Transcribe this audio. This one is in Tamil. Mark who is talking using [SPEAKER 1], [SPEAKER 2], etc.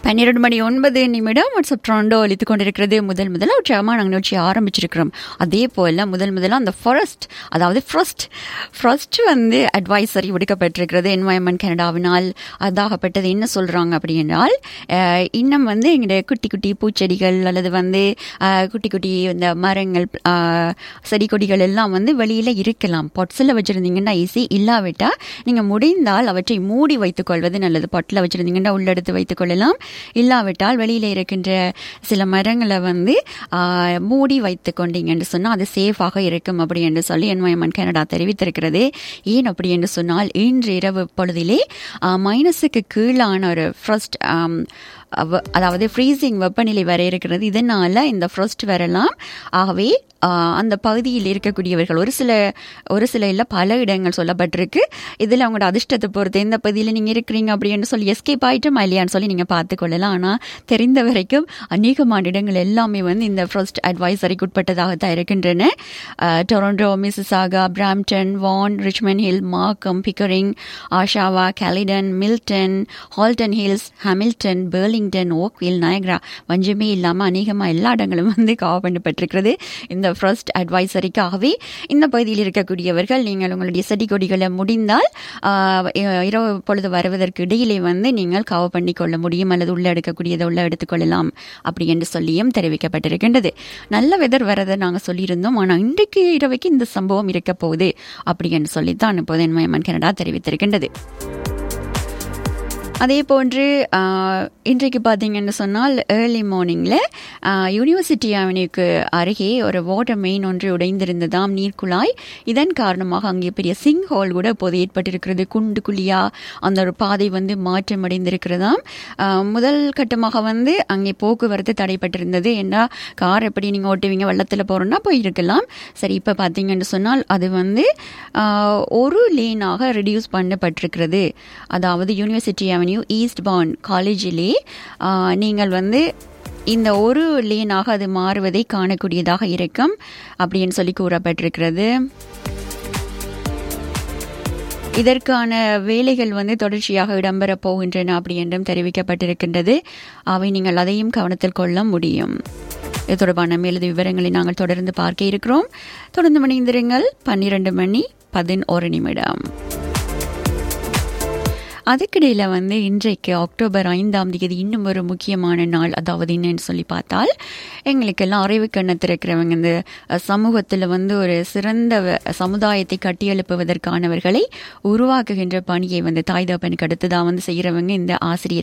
[SPEAKER 1] பன்னிரண்டு மணி ஒன்பது நிமிடம் வாட்ஸ்அப் ட்ராண்டோ அளித்துக் கொண்டிருக்கிறது முதல் முதல்ல உற்சாகமாக நாங்கள் நிகழ்ச்சி ஆரம்பிச்சிருக்கிறோம் அதே போல் முதல் முதல்ல அந்த ஃபாரஸ்ட் அதாவது ஃப்ரஸ்ட் ஃப்ரஸ்ட் வந்து அட்வைசரி விடுக்கப்பட்டிருக்கிறது என்வாயன்மெண்ட் கனடாவினால் அதாகப்பட்டது என்ன சொல்கிறாங்க அப்படி என்றால் அஹ், இன்னும் வந்து எங்களுடைய குட்டி குட்டி பூச்செடிகள் அல்லது வந்து அஹ், குட்டி குட்டி இந்த மரங்கள் அஹ், செடி கொடிகள் எல்லாம் வந்து வெளியில் இருக்கலாம் பொட்ஸில் வச்சுருந்தீங்கன்னா ஈஸி இல்லாவிட்டால் நீங்கள் முடிந்தால் அவற்றை மூடி வைத்துக் கொள்வது நல்லது பொட்டில் வச்சுருந்தீங்கன்னா உள்ளெடுத்து வைத்துக் கொள்ளலாம் இல்லாவிட்டால் வெளியில் இருக்கின்ற சில மரங்களை வந்து ஆ, மூடி வைத்து கொண்டீங்கன்னு சொன்னால் அது சேஃபாக இருக்கும் அப்படி என்று சொல்லி என்வாயன்மெண்ட் கனடா தெரிவித்திருக்கிறது ஏன் அப்படி என்று சொன்னால் இன்று இரவு பொழுதிலே ஆ, மைனஸுக்கு கீழான ஒரு ஃப்ரஸ்ட் அதாவது ஃப்ரீசிங் வெப்பநிலை வர இருக்கிறது இதனால இந்த ஃப்ரஸ்ட் வரலாம் ஆகவே ஆ, அந்த பகுதியில் இருக்கக்கூடியவர்கள் ஒரு சில ஒரு சில இல்லை பல இடங்கள் சொல்லப்பட்டிருக்கு இதில் அவங்களோட அதிர்ஷ்டத்தை பொறுத்து எந்த பகுதியில் நீங்கள் இருக்கிறீங்க அப்படின்னு சொல்லி எஸ்கேப் ஆகிட்டோமா இல்லையான்னு சொல்லி நீங்கள் பார்த்து கொள்ளலாம் ஆனால் தெரிந்த வரைக்கும் அநேகமான இடங்கள் எல்லாமே வந்து இந்த ஃபர்ஸ்ட் அட்வைசரிக்கு உட்பட்டதாக தான் இருக்கின்றன ஆ, Toronto Mississauga Brampton Vaughan Richmond Hill Markham Pickering Oshawa Caledon Milton Halton Hills Hamilton Burlington Oakville Niagara வஞ்சமே இல்லாமல் அநேகமாக எல்லா இடங்களும் வந்து கவர் பண்ணப்பட்டிருக்கிறது இந்த ஃபர்ஸ்ட் அட்வைசரிக்காகவே இந்த பகுதியில் இருக்கக்கூடியவர்கள் நீங்கள் உங்களுடைய செடி கொடிகளை முடிந்தால் ஆஹ், இ- இரவு பொழுது வருவதற்கு இடையிலே வந்து நீங்கள் கவர் பண்ணி கொள்ள முடியும் அல்லது உள்ள எடுக்கக்கூடியதை உள்ள எடுத்துக்கொள்ளலாம் அப்படி என்று சொல்லியும் தெரிவிக்கப்பட்டிருக்கின்றது நல்ல வெதர் வரதை நாங்கள் சொல்லியிருந்தோம் ஆனால் இன்றைக்கு இரவுக்கு இந்த சம்பவம் இருக்க போகுது அப்படி என்று சொல்லித்தான் இப்போது என்மயமன் கனடா தெரிவித்திருக்கின்றது அதே போன்று ஆஹ், இன்றைக்கு பார்த்தீங்கன்னு சொன்னால் ஏர்லி மார்னிங்கில் யூனிவர்சிட்டி அவென்யூக்கு அருகே ஒரு வாட்டர் மெயின் ஒன்று உடைந்திருந்ததாம் நீர்க்குழாய் இதன் காரணமாக அங்கே பெரிய சிங் ஹோல் கூட இப்போது ஏற்பட்டிருக்கிறது குண்டு குழியா அந்த ஒரு பாதை வந்து மாற்றமடைந்திருக்கிறதாம் ஆஹ், முதல் கட்டமாக வந்து அங்கே போக்குவரத்து தடைப்பட்டிருந்தது ஏன்னா கார் எப்படி நீங்கள் ஓட்டுவீங்க வெள்ளத்தில் போகிறோன்னா போயிருக்கலாம் சரி இப்போ பார்த்தீங்கன்னு சொன்னால் அது வந்து ஆஹ், ஒரு லேனாக ரெடியூஸ் பண்ணப்பட்டிருக்கிறது அதாவது யூனிவர்சிட்டி அவென்யூ ஈஸ்ட் பவுன் காலேஜிலே ஆஹ், நீங்கள் வந்து இந்த ஒரு லேனாக அது மாறுவதை காணக்கூடியதாக இருக்கும் அப்படின்னு சொல்லி கூறப்பட்டிருக்கிறது இதற்கான வேலைகள் வந்து தொடர்ச்சியாக இடம்பெறப் போகின்றன அப்படி என்றும் தெரிவிக்கப்பட்டிருக்கின்றது அவை நீங்கள் அதையும் கவனத்தில் கொள்ள முடியும் இது தொடர்பான மேலது விவரங்களை நாங்கள் தொடர்ந்து பார்க்க இருக்கிறோம் தொடர்ந்து மணிந்திருங்கள் பன்னிரண்டு மணி பதினோரு நிமிடம் அதுக்கிடையில் வந்து இன்றைக்கு அக்டோபர் ஐந்தாம் தேதி இன்னும் ஒரு முக்கியமான நாள் அதாவது என்னன்னு சொல்லி பார்த்தால் எங்களுக்கெல்லாம் அறிவு கண்ணை திறக்கிறவங்க இந்த சமூகத்தில் வந்து ஒரு சிறந்த வ- சமுதாயத்தை கட்டியெழுப்புவதற்கானவர்களை உருவாக்குகின்ற பணியை வந்து தாய் தகப்பனுக்கு அடுத்ததாக வந்து செய்கிறவங்க இந்த ஆசிரியர்